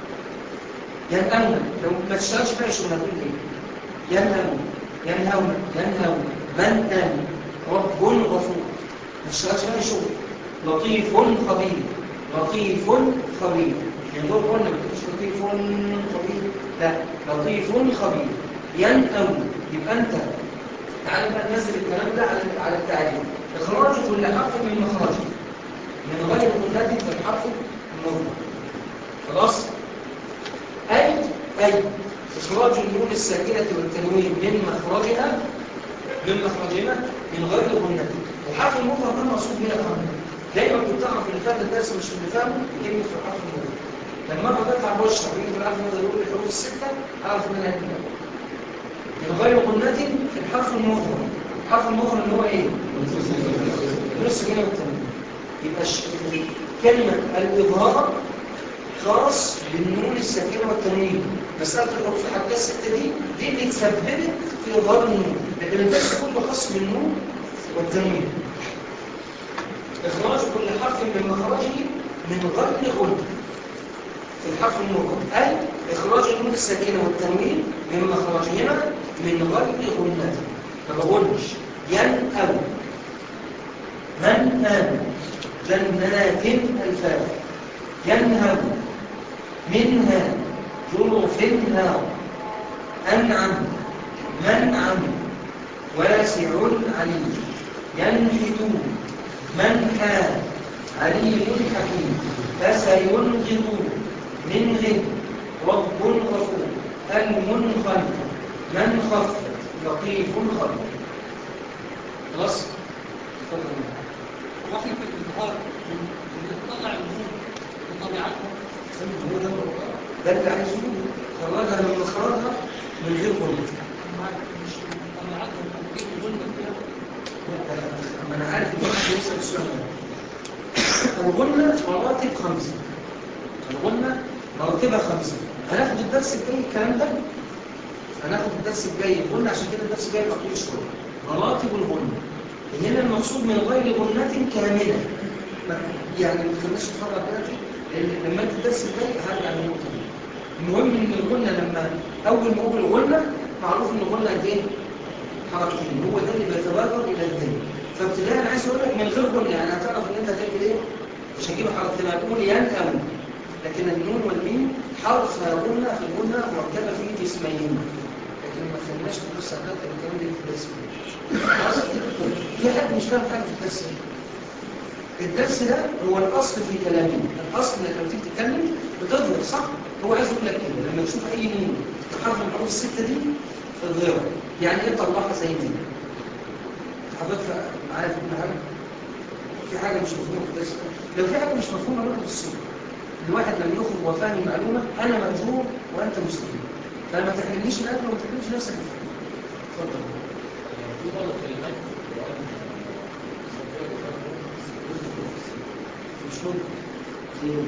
ينهون لو ما تشتغلش فيها شغل هتقول ايه ينهون ينهون ينهون من آمن رب غفور ما تشتغلش فيها شغل لطيف خبير لطيف خبير يعني دول قلنا ما تقولش لطيف خبير لا لطيف خبير ينأون يبقى انت تعال بقى ننزل الكلام ده على على التعليم اخراج كل حرف من مخرجه من غير قلة في الحرف المضمر خلاص أي أي إخراج النون الساكنة والتنوين من مخرجها من مخرجها من غير غنة وحرف المفرد ده مقصود بيه الأمر دايما كنت أعرف اللي فات الدرس مش اللي فاهمه كلمة في الحرف المفرد لما أنا بطلع بشرح ويجي في الحرف المفرد يقول الحروف الستة أعرف منها كده من غير غنة في الحرف المفرد الحرف المفرد اللي هو إيه؟ النون الساكنة والتنوين يبقى كلمة الإظهار خاص بالنون الساكنه والتنوين مساله الحروف الحركيه السته دي دي اللي تسببت في اظهار النون لكن الدرس كله خاص بالنون والتنوين اخراج كل حرف من مخرجه من غير غنى في الحرف المفرد اي اخراج النون الساكنه والتنوين من مخرجهما من غير غنى ما بقولش ين او من امن جنات الفاتح ينهب منها جرف نار أنعم منعم واسع عليم ينحت منحى عليم حكيم فسينغض من غد رب غفور المنخلق من خف لطيف خلق خلاص وفي الإظهار تطلع الوجود بطبيعتها هو ده ده اللي عايز يقوله خرجها من مخرجها من غير غنى مش طبيعتها تجيب الغنة فيها ما انا عارف ان حد يسال السؤال ده الغنى مراتب خمسه الغنى مراتبها خمسه هناخد الدرس الجاي الكلام ده هناخد الدرس الجاي قلنا عشان كده الدرس الجاي مطويل شويه مراتب الغنى هنا المقصود من غير غنة كاملة يعني ما تخليش تتفرج دلوقتي لأن لما انت الدرس الجاي هرجع للنقطة دي المهم ان الغنة لما اول ما اقول الغنة معروف ان الغنة قد ايه؟ حركتين هو ده اللي بيتبادر الى الذهن فابتداء انا عايز اقول لك من غير غنة يعني هتعرف ان انت هتعمل ايه؟ مش هجيب حركتين هتقول ينأم لكن النون والميم حرف غنى في الغنى مركبة في جسمين لكن ما خليناش نبص على الكلام ده في الدرس خلاص؟ في حد مش فاهم حاجة في الدرس الدرس ده هو الأصل في كلامي الأصل انك لما تيجي تتكلم بتظهر صح؟ هو عايز يقول لك كده لما تشوف أي نون حرف من الحروف الستة دي تظهرها يعني إيه طلعها زي دي؟ حضرتك معايا في كل حاجة؟ في حاجة مش مفهومة في الدرس لو في حاجة مش مفهومة روح بالصوت الواحد لما يخرج وفاهم المعلومة أنا مأجور وأنت مسلم فلما تحرمنيش الأكل وما تحرمنيش نفسك اتفضل في بعض الكلمات مش ممكن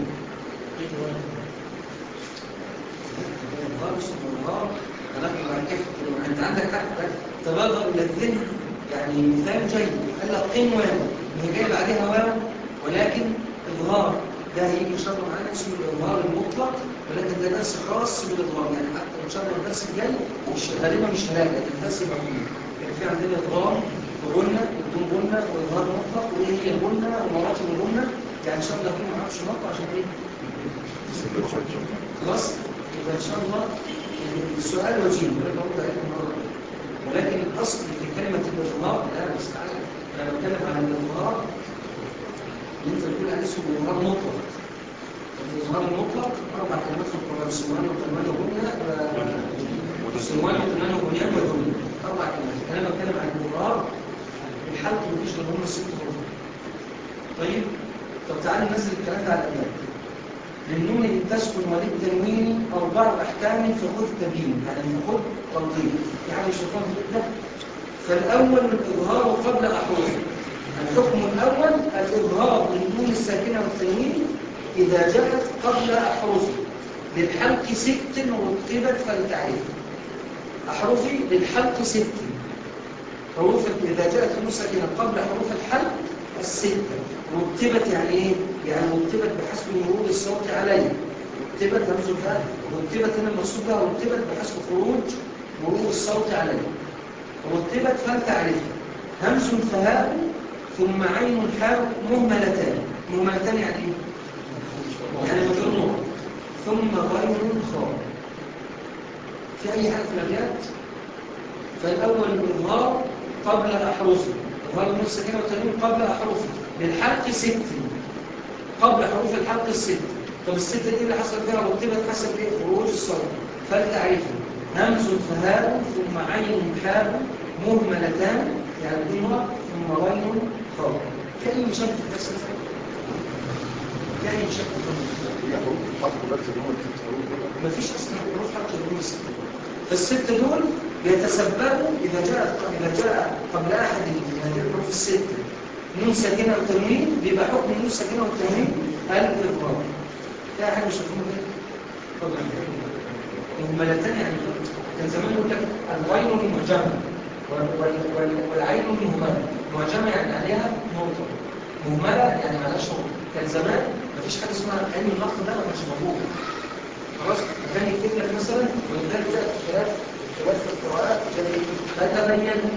خالص والله انا مع كيف انت عندك حق تبادر الى الذهن يعني مثال جيد قال لك قن واو هي جايه بعدها واو ولكن اظهار ده هيجي ان شاء الله معانا اسمه الاظهار المطلق ولكن ده درس خاص بالاظهار يعني حتى ان شاء الله الدرس الجاي مش غالبا مش هلاقي لكن الدرس يبقى مهم يعني في عندنا اظهار وغنى بدون غنى واظهار مطلق وايه هي الغنى ومراتب الغنى يعني ان شاء الله يكون معاك شنطه عشان ايه خلاص يبقى ان شاء الله السؤال وجيه ولا برد عليكم مره ولكن الاصل في كلمه الاظهار لا مستعان انا بتكلم عن الاظهار اللي انت بتقول عليه اسمه اظهار مطلق الاظهار المطلق اربع كلمات في القران سلمان وكلمان وبنيا سلمان وكلمان وبنيان وذنيا اربع كلمات انا بتكلم عن الاظهار الحلق مفيش غير هم الست حروف طيب طب تعالى ننزل الكلام ده على الأبيات للنون إن تسكن وللتنوين أربع أحكام فخذ تبين يعني فخذ توضيح يعني مش فخذ ده فالأول الإظهار قبل أحرفه الحكم الأول الإظهار للنون الساكنة والتنوين إذا جاءت قبل أحرفه للحلق ست رتبت فلتعرف أحرفي للحلق ست حروف إذا جاءت النون الساكنة قبل حروف الحلق الستة رتبت يعني ايه؟ يعني رتبت بحسب مرور الصوت عليه رتبت همز الفاء رتبت هنا المقصود بها رتبت بحسب خروج مرور الصوت عليه رتبت فلتعرف همز فهاء ثم عين حاء مهملتان مهملتان يعني ايه؟ يعني مجرور ثم غين خاء في اي حاجه في الابيات فالاول الاظهار قبل احرفه إظهار النون الساكنة والتنوين قبل أحرفه للحلق ست قبل حروف الحلق الست طب الستة دي اللي حصل فيها رتبت حسب ايه خروج الصوت فلتعرفه همز فهاء ثم عين حاء مهملتان يعني بدون نقط ثم غين خاء في أي مشاكل في الدرس ده؟ في أي مشاكل في مفيش أصلا حروف حلق النون الست فالست دول بيتسببوا إذا جاء إذا جاء قبل أحد من هذه الحروف الستة نون ساكنة وتنوين بيبقى حكم النون ساكنة والتنوين الإضرار ده حاجة مش مفهومة كده طبعا مهملتان يعني كان زمان يقول لك الغين المعجمة وال- وال- وال- والعين المهملة معجمة يعني عليها نقطة مهملة يعني ما لهاش نقطة كان زمان مفيش حاجة اسمها علم النقط ده ما كانش موجود خلاص كان يكتب لك مثلا ولذلك جاء اختلاف اختلاف في القراءات جاء ايه فتبينوا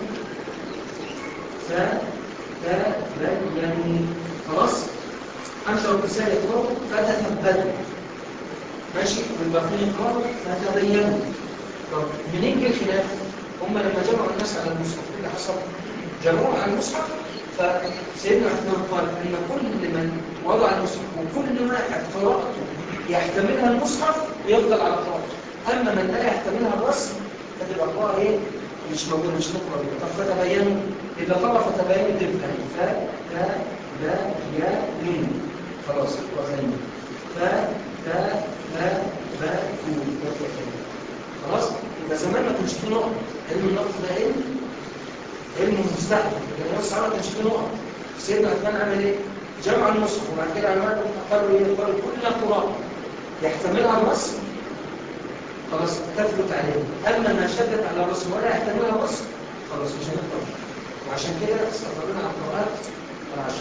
فتبينوا خلاص حمزه والكسائي يقرأوا فتثبتوا ماشي والباقيين يقرأوا فتبينوا طب منين جه الخلاف؟ هم لما جمعوا الناس على المصحف ايه اللي حصل؟ جمعوه على المصحف فسيدنا عثمان قال ان كل من وضع المصحف وكل واحد قراءته يحتملها المصحف ويفضل على قراءته اما من لا يحتملها الرسم فتبقى القراءه ايه مش موجوده مش تقرا بيها. طب فتبينوا اذا قرأ فتبينوا تبقى ف ت ب ي ن خلاص وزين ف ت ب ب ك خلاص يبقى زمان ما كانش فيه نقط علم النقط ده علم علم مستحدث لان هو الصحابه ما كانش فيه نقط سيدنا عثمان عمل ايه؟ جمع المصحف وبعد كده علماء قالوا ايه؟ قالوا كل قراءه يحتملها النص خلاص تثبت عليه اما ما شدت على الرسم ولا يحتملها الرسم خلاص مش هنقدر وعشان كده استقرنا على القراءات العشر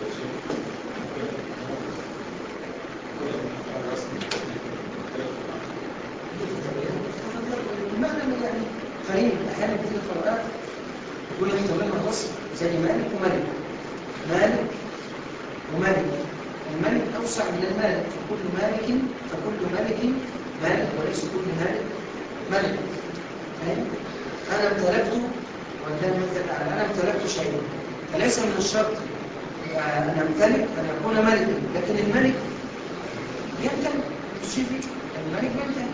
المعنى يعني غريب احيانا بتيجي القراءات يقول يحتملها الرسم زي مالك وملك مالك وملك أوسع من المالك فكل مالك فكل مالك مالك وليس كل مالك ملك فاهم؟ أنا امتلكت وده مثل أنا امتلكت شيئا فليس من الشرط أن أمتلك أن أكون ملكا لكن الملك يمتلك شوفي الملك يمتلك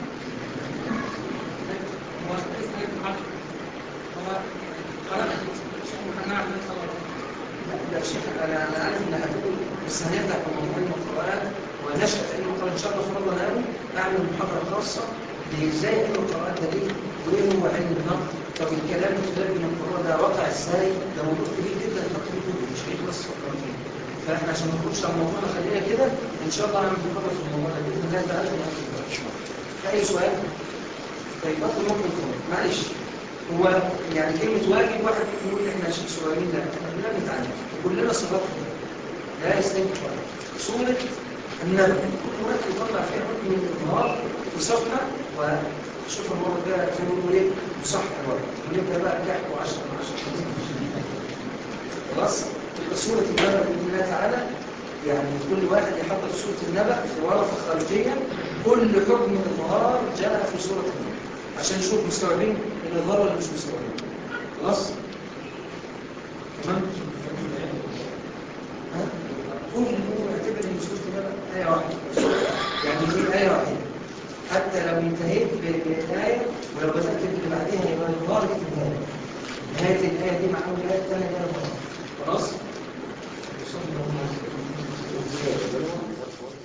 هو اسم الحق هو خلق سبحانه وتعالى لا شيخ انا انا عارف ان هتقول بس هنفتح في موضوع المقرآن ونشأ في علم القرآن ان شاء الله في الله نعمل اعمل محاضره خاصه لازاي علم القرآن ده ليه وايه هو علم النقد طب الكلام الخلاف من القرآن ده وقع ازاي ده موضوع كبير جدا حاطين كله مش هيك بس فكر فيه فاحنا عشان ما نخش على الموضوع ده خلينا كده ان شاء الله هنعمل محاضره في الموضوع ده باذن الله تعالى في اي سؤال طيب اطلب ممكن تقول معلش هو يعني كلمة واجب واحد يقول احنا شيء صغيرين لا احنا كلنا بنتعلم وكلنا صفاتنا لا يستنكر سورة النبي كل واحد يطلع فيها حكم من النهار في صفحة وشوف المرة الجاية زي ما بيقولوا ايه مصحح الوقت ونبدأ بقى نحكوا 10 من 10 خلاص تبقى سورة النبأ بإذن الله تعالى يعني كل واحد يحط في سورة النبأ في ورقة خارجية كل حكم الظهار جاء في سورة النبأ عشان نشوف مستوعبين الإظهار ولا مش مستوعبين خلاص تمام ها قول هو اعتبر ان سوره النبأ آية واحدة يعني هي آية واحدة حتى لو انتهيت ب- بآية ولو بدأت باللي بعدها يبقى الظهر في النهاية نهاية الآية دي مع أول الآية الثانية ده الظهر خلاص؟